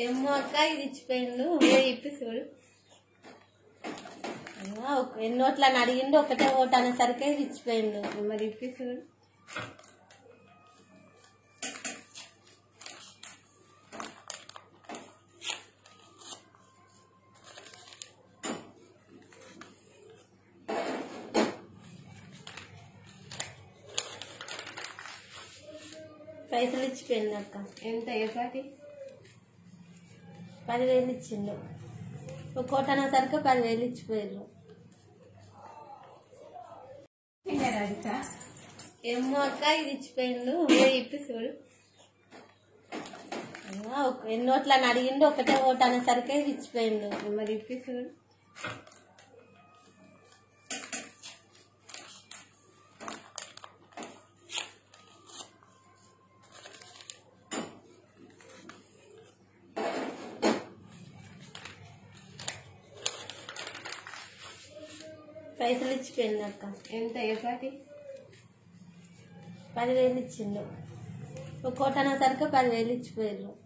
ఏమో అక్క ఇది ఇచ్చిపోయిండు ఏ ఇప్పి చూడు ఏమో, ఒక- ఎన్ని ఓట్లు అని అడిగిండు ఒకటే ఓటు అనేసరికి ఇది ఇచ్చిపోయిండు మరి ఇప్పి చూడు పైసలు ఇచ్చిపోయింది అక్క ఎంత ఏ పాటి పదివేలు ఇచ్చిండు ఒక కోట అనేసరికి పదివేలు ఇచ్చిపోయారు రాధికా ఏమో అక్క ఇది ఇచ్చిపోయిండు ఏ ఇప్పి చూడు ఏమో, ఒక- ఎన్ని ఓట్లు అని అడిగిండు ఒకటే ఓటు అనేసరికి ఇది ఇచ్చిపోయిండు మరి ఇప్పి చూడు పైసలు ఇచ్చిపోయింది అక్క ఎంత ఏ పాటి పదివేలు ఇచ్చిండు ఒక కోట అనేసరికి పదివేలు ఇచ్చిపోయారు